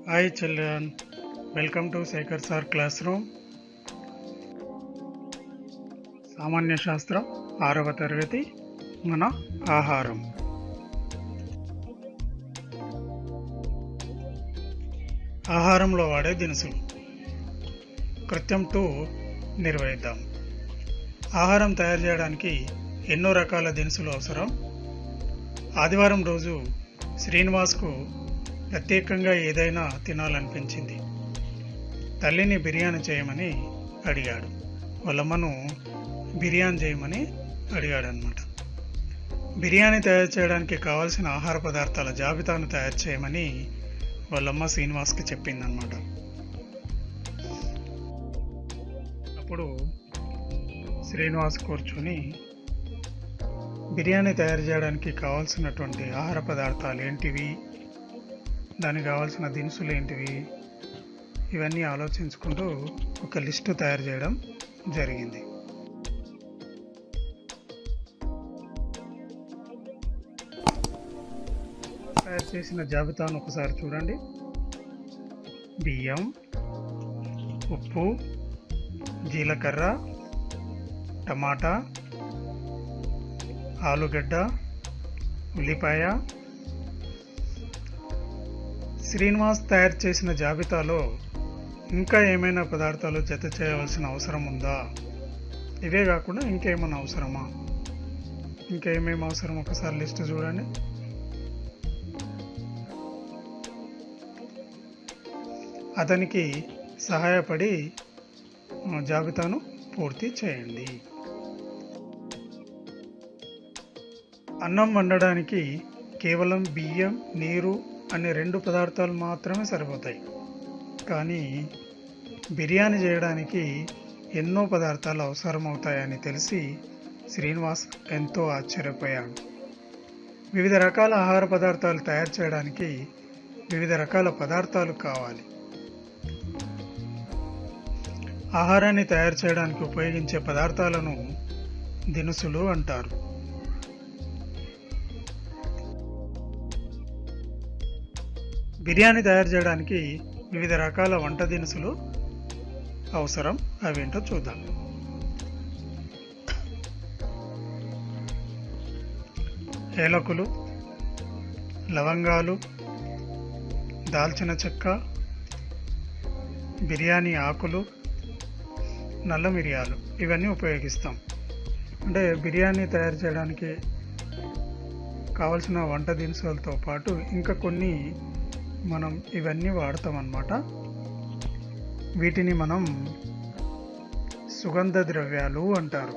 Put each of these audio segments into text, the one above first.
Hi children, welcome to Sekhar Sir Classroom. సామాన్య శాస్త్రం ఆరవ తరగతి మన ఆహారం ఆహారంలో వాడే దినుసులు కృత్యం టూ నిర్వహిద్దాం ఆహారం తయారు చేయడానికి ఎన్నో రకాల దినుసులు అవసరం ఆదివారం రోజు శ్రీనివాస్కు ప్రత్యేకంగా ఏదైనా తినాలనిపించింది తల్లిని బిర్యానీ చేయమని అడిగాడు వాళ్ళమ్మను బిర్యానీ చేయమని అడిగాడు అనమాట బిర్యానీ తయారు చేయడానికి కావాల్సిన ఆహార పదార్థాల జాబితాను తయారు చేయమని వాళ్ళమ్మ శ్రీనివాస్కి చెప్పిందనమాట అప్పుడు శ్రీనివాస్ కూర్చొని బిర్యానీ తయారు చేయడానికి కావాల్సినటువంటి ఆహార పదార్థాలు ఏంటివి దానికి కావాల్సిన దినుసులు ఏంటివి ఇవన్నీ ఆలోచించుకుంటూ ఒక లిస్టు తయారు చేయడం జరిగింది తయారు చేసిన జాబితాను ఒకసారి చూడండి బియ్యం ఉప్పు జీలకర్ర టమాటా ఆలుగడ్డ ఉల్లిపాయ శ్రీనివాస్ తయారు చేసిన జాబితాలో ఇంకా ఏమైనా పదార్థాలు జత చేయవలసిన అవసరం ఉందా ఇవే కాకుండా ఇంకేమైనా అవసరమా ఇంకా ఏమేమి అవసరం ఒకసారి లిస్ట్ చూడండి అతనికి సహాయపడి ఆ, జాబితాను పూర్తి చేయండి అన్నం వండడానికి కేవలం బియ్యం నీరు అనే రెండు పదార్థాలు మాత్రమే సరిపోతాయి కానీ బిర్యానీ చేయడానికి ఎన్నో పదార్థాలు అవసరమవుతాయని తెలిసి శ్రీనివాస్ ఎంతో ఆశ్చర్యపోయాడు వివిధ రకాల ఆహార పదార్థాలు తయారు చేయడానికి వివిధ రకాల పదార్థాలు కావాలి ఆహారాన్ని తయారు చేయడానికి ఉపయోగించే పదార్థాలను దినుసులు అంటారు బిర్యానీ తయారు చేయడానికి వివిధ రకాల వంట దినుసులు అవసరం అవేంటో చూద్దాం ఏలకులు లవంగాలు దాల్చిన చెక్క బిర్యానీ ఆకులు నల్ల మిరియాలు ఇవన్నీ ఉపయోగిస్తాం అంటే బిర్యానీ తయారు చేయడానికి కావలసిన వంట దినుసులతో పాటు ఇంకా కొన్ని మనం ఇవన్నీ వాడతాం అన్నమాట వీటిని మనం సుగంధ ద్రవ్యాలు అంటారు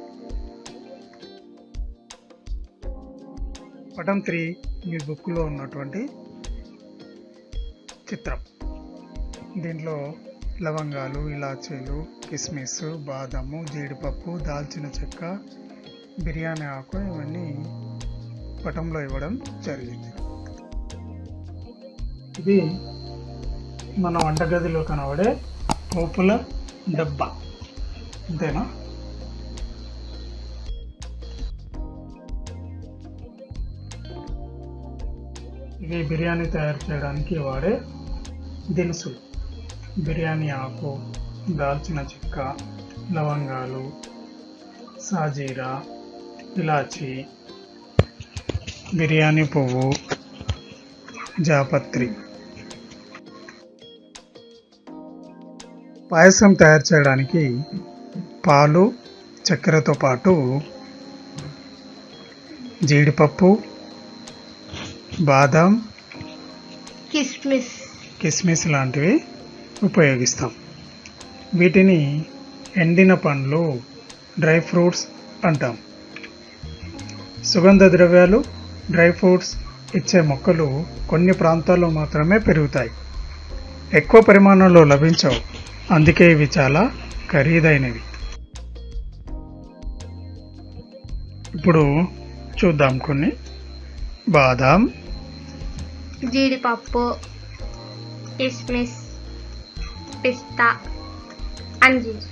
పటం త్రీ మీ బుక్లో ఉన్నటువంటి చిత్రం దీంట్లో లవంగాలు ఇలాచీలు కిస్మిస్ బాదము జీడిపప్పు దాల్చిన చెక్క బిర్యానీ ఆకు ఇవన్నీ పటంలో ఇవ్వడం జరిగింది ఇది మన వంటగదిలో కనబడే పోపుల డబ్బా అంతేనా ఇవి బిర్యానీ తయారు చేయడానికి వాడే దినుసులు బిర్యానీ ఆకు దాల్చిన చెక్క లవంగాలు సాజీరా ఇలాచి బిర్యానీ పువ్వు జాపత్రి పాయసం తయారు చేయడానికి పాలు చక్కెరతో పాటు జీడిపప్పు బాదం కిస్మిస్ కిస్మిస్ లాంటివి ఉపయోగిస్తాం వీటిని ఎండిన పండ్లు డ్రై ఫ్రూట్స్ అంటాం సుగంధ ద్రవ్యాలు డ్రై ఫ్రూట్స్ ఇచ్చే మొక్కలు కొన్ని ప్రాంతాల్లో మాత్రమే పెరుగుతాయి ఎక్కువ పరిమాణంలో లభించవు అందుకే ఇవి చాలా ఖరీదైనవి ఇప్పుడు చూద్దాం కొన్ని బాదాం జీడిపప్పు కిస్మిస్ పిస్తా అంజీర్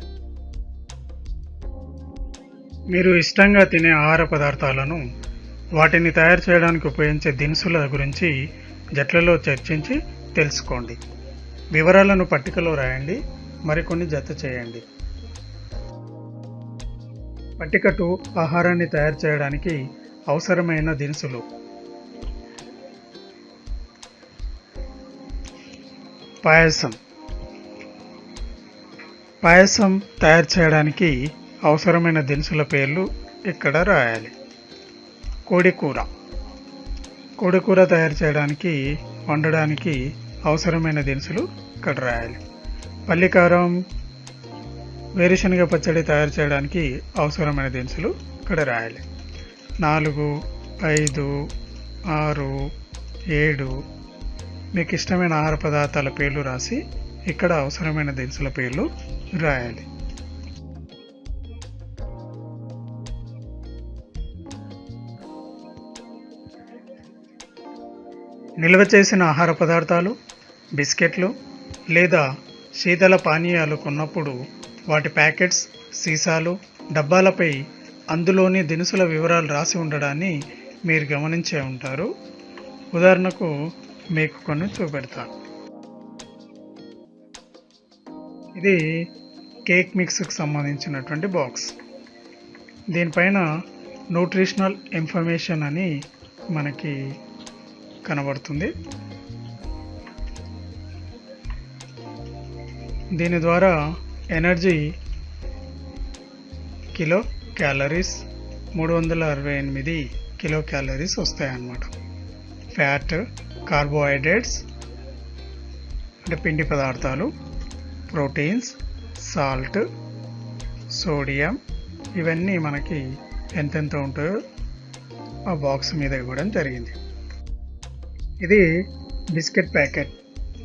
మీరు ఇష్టంగా తినే ఆహార పదార్థాలను వాటిని తయారు చేయడానికి ఉపయోగించే దినుసుల గురించి జట్లలో చర్చించి తెలుసుకోండి వివరాలను పట్టికలో రాయండి మరికొన్ని జత చేయండి పట్టిక టూ ఆహారాన్ని తయారు చేయడానికి అవసరమైన దినుసులు పాయసం పాయసం తయారు చేయడానికి అవసరమైన దినుసుల పేర్లు ఇక్కడ రాయాలి కోడికూర కోడికూర తయారు చేయడానికి వండడానికి అవసరమైన దినుసులు ఇక్కడ రాయాలి పల్లికారం వేరుశనగ పచ్చడి తయారు చేయడానికి అవసరమైన దినుసులు ఇక్కడ రాయాలి నాలుగు ఐదు ఆరు ఏడు మీకు ఇష్టమైన ఆహార పదార్థాల పేర్లు రాసి ఇక్కడ అవసరమైన దినుసుల పేర్లు రాయాలి నిల్వ చేసిన ఆహార పదార్థాలు బిస్కెట్లు లేదా శీతల పానీయాలు కొన్నప్పుడు వాటి ప్యాకెట్స్ సీసాలు డబ్బాలపై అందులోని దినుసుల వివరాలు రాసి ఉండడాన్ని మీరు గమనించే ఉంటారు ఉదాహరణకు మీకు కొన్ని చూపెడతాను ఇది కేక్ మిక్స్కి సంబంధించినటువంటి బాక్స్ దీనిపైన న్యూట్రిషనల్ ఇన్ఫర్మేషన్ అని మనకి కనబడుతుంది దీని ద్వారా ఎనర్జీ కిలో క్యాలరీస్ మూడు వందల అరవై ఎనిమిది కిలో క్యాలరీస్ వస్తాయన్నమాట ఫ్యాట్ కార్బోహైడ్రేట్స్ అంటే పిండి పదార్థాలు ప్రోటీన్స్ సాల్ట్ సోడియం ఇవన్నీ మనకి ఎంతెంత ఉంటాయో ఆ బాక్స్ మీద ఇవ్వడం జరిగింది ఇది బిస్కెట్ ప్యాకెట్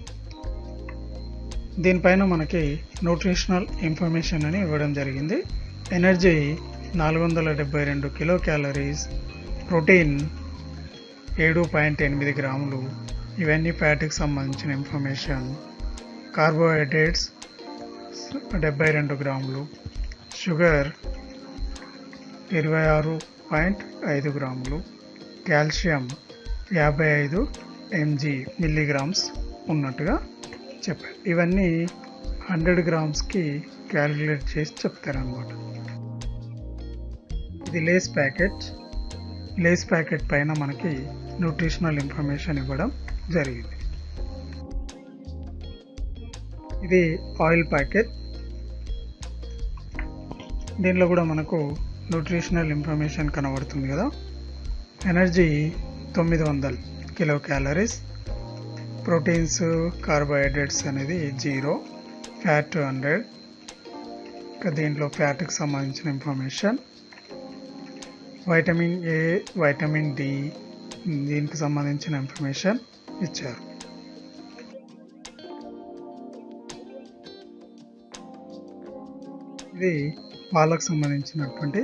దీనిపైన మనకి న్యూట్రిషనల్ ఇన్ఫర్మేషన్ అని ఇవ్వడం జరిగింది ఎనర్జీ నాలుగు వందల డెబ్బై రెండు కిలో క్యాలరీస్ ప్రోటీన్ ఏడు పాయింట్ ఎనిమిది గ్రాములు ఇవన్నీ ఫ్యాట్కి సంబంధించిన ఇన్ఫర్మేషన్ కార్బోహైడ్రేట్స్ డెబ్బై రెండు గ్రాములు షుగర్ ఇరవై ఆరు పాయింట్ ఐదు గ్రాములు కాల్షియం యాభై ఐదు ఎంజీ మిల్లీగ్రామ్స్ ఉన్నట్టుగా చెప్పారు ఇవన్నీ హండ్రెడ్ గ్రామ్స్కి క్యాలిక్యులేట్ చేసి చెప్తారనమాట ఇది లేస్ ప్యాకెట్ లేస్ ప్యాకెట్ పైన మనకి న్యూట్రిషనల్ ఇన్ఫర్మేషన్ ఇవ్వడం జరిగింది ఇది ఆయిల్ ప్యాకెట్ దీనిలో కూడా మనకు న్యూట్రిషనల్ ఇన్ఫర్మేషన్ కనబడుతుంది కదా ఎనర్జీ తొమ్మిది వందలు కిలో క్యాలరీస్ ప్రోటీన్స్ కార్బోహైడ్రేట్స్ అనేది జీరో ఫ్యాట్ హండ్రెడ్ ఇంకా దీంట్లో ఫ్యాట్కి సంబంధించిన information vitamin A vitamin D దీనికి సంబంధించిన ఇన్ఫర్మేషన్ ఇచ్చారు ఇది పాలకు సంబంధించినటువంటి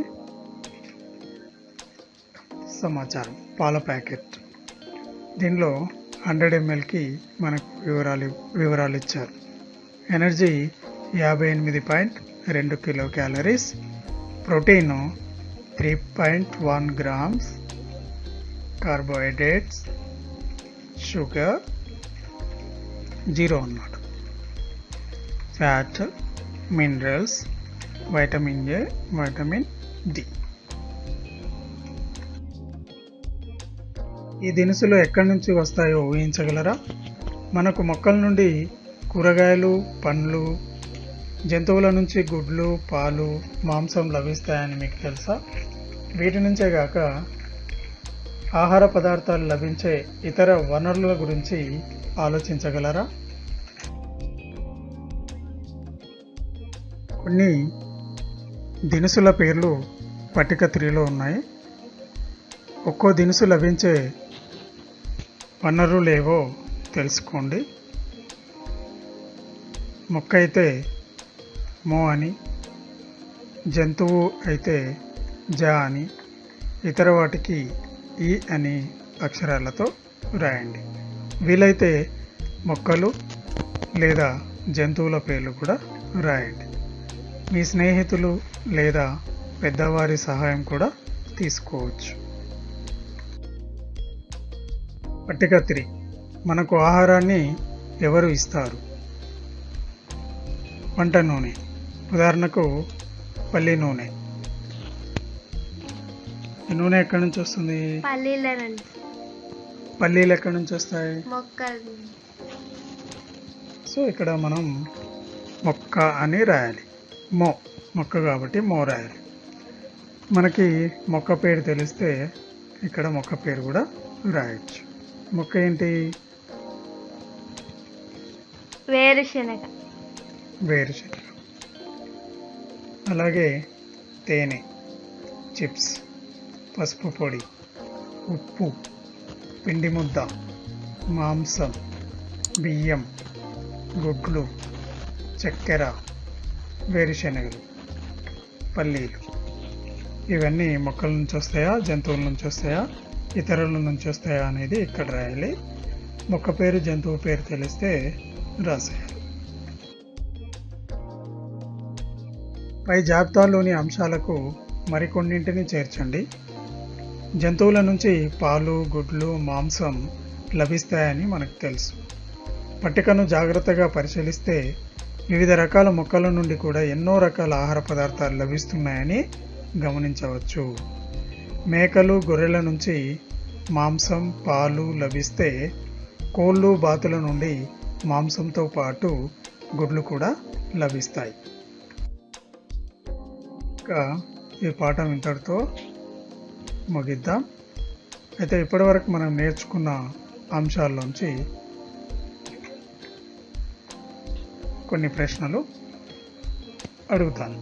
సమాచారం పాల ప్యాకెట్ దీనిలో హండ్రెడ్ ఎంఎల్కి మనకు వివరాలు వివరాలు ఇచ్చారు ఎనర్జీ యాభై ఎనిమిది పాయింట్ రెండు kilo calories protein three point one grams carbohydrates sugar zero అన్నమాట fat minerals vitamin A vitamin D ఈ దినుసులు ఎక్కడి నుంచి వస్తాయో ఊహించగలరా మనకు మొక్కల నుండి కూరగాయలు పండ్లు జంతువుల నుంచి గుడ్లు పాలు మాంసం లభిస్తాయని మీకు తెలుసా వీటి నుంచే కాక ఆహార పదార్థాలు లభించే ఇతర వనరుల గురించి ఆలోచించగలరా కొన్ని దినుసుల పేర్లు పట్టిక త్రీలో ఉన్నాయి ఒక్కో దినుసు లభించే వనరులేవో తెలుసుకోండి మొక్క అయితే మో అని జంతువు అయితే జ అని ఇతర వాటికి ఈ అని అక్షరాలతో రాయండి వీలైతే మొక్కలు లేదా జంతువుల పేర్లు కూడా రాయండి మీ స్నేహితులు లేదా పెద్దవారి సహాయం కూడా తీసుకోవచ్చు పట్టిక త్రీ మనకు ఆహారాన్ని ఎవరు ఇస్తారు వంట నూనె ఉదాహరణకు పల్లి నూనె ఈ నూనె ఎక్కడి నుంచి వస్తుంది పల్లీల నుంచి పల్లీలు ఎక్కడి నుంచి వస్తాయి మొక్కలు సో ఇక్కడ మనం మొక్క అని రాయాలి మో మొక్క కాబట్టి మో రాయాలి మనకి మొక్క పేరు తెలిస్తే ఇక్కడ మొక్క పేరు కూడా రాయొచ్చు మొక్క ఏంటి వేరుశనగ వేరుశనగ అలాగే తేనె చిప్స్ పసుపు పొడి ఉప్పు పిండి ముద్ద మాంసం బియ్యం గుడ్లు చక్కెర వేరుశనగలు పల్లీలు ఇవన్నీ మొక్కల నుంచి వస్తాయా జంతువుల నుంచి వస్తాయా ఇతరుల నుంచి వస్తాయా అనేది ఇక్కడ రాయాలి మొక్క పేరు జంతువు పేరు తెలిస్తే రాసేయాలి పై జాబితాలోని అంశాలకు మరికొన్నింటిని చేర్చండి జంతువుల నుంచి పాలు గుడ్లు మాంసం లభిస్తాయని మనకు తెలుసు పట్టికను జాగ్రత్తగా పరిశీలిస్తే వివిధ రకాల మొక్కల నుండి కూడా ఎన్నో రకాల ఆహార పదార్థాలు లభిస్తున్నాయని గమనించవచ్చు మేకలు గొర్రెల నుంచి మాంసం పాలు లభిస్తే కోళ్ళు బాతుల నుండి మాంసంతో పాటు గుడ్లు కూడా లభిస్తాయి ఇంకా ఈ పాఠం ఇంతటితో ముగిద్దాం అయితే ఇప్పటివరకు మనం నేర్చుకున్న అంశాల్లోంచి కొన్ని ప్రశ్నలు అడుగుతాను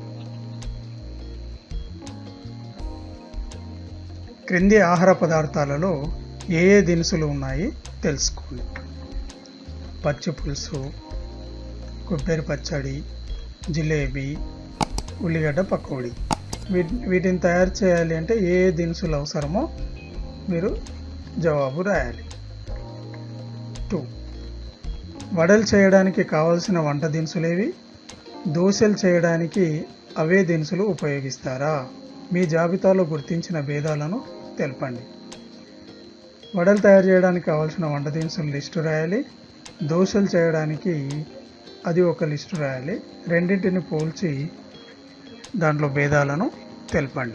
క్రింది ఆహార పదార్థాలలో ఏ ఏ దినుసులు ఉన్నాయి తెలుసుకోండి పచ్చి పులుసు కొబ్బరి పచ్చడి జిలేబీ ఉల్లిగడ్డ పకోడీ వీటి వీటిని తయారు చేయాలి అంటే ఏ ఏ దినుసులు అవసరమో మీరు జవాబు రాయాలి టూ వడలు చేయడానికి కావలసిన వంట దినుసులేవి దోశలు చేయడానికి అవే దినుసులు ఉపయోగిస్తారా మీ జాబితాలో గుర్తించిన భేదాలను తెలపండి వడలు తయారు చేయడానికి కావాల్సిన వంట దినుసుల లిస్టు రాయాలి దోశలు చేయడానికి అది ఒక లిస్టు రాయాలి రెండింటిని పోల్చి దాంట్లో భేదాలను తెలపండి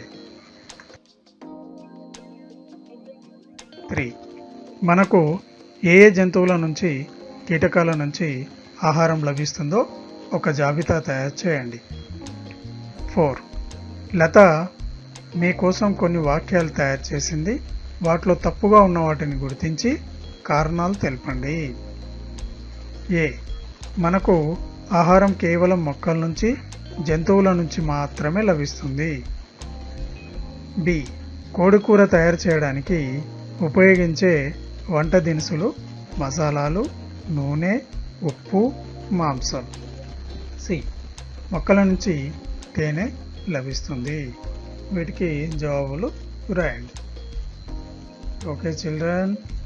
త్రీ మనకు ఏ ఏ జంతువుల నుంచి కీటకాల నుంచి ఆహారం లభిస్తుందో ఒక జాబితా తయారు చేయండి ఫోర్ లత మీకోసం కొన్ని వాక్యాలు తయారు చేసింది వాటిలో తప్పుగా ఉన్న వాటిని గుర్తించి కారణాలు తెలపండి ఏ మనకు ఆహారం కేవలం మొక్కల నుంచి జంతువుల నుంచి మాత్రమే లభిస్తుంది బి కోడికూర తయారు చేయడానికి ఉపయోగించే వంట దినుసులు మసాలాలు నూనె ఉప్పు మాంసం సి మొక్కల నుంచి తేనె లభిస్తుంది వీటికి జవాబులు రాయండి ఓకే చిల్డ్రన్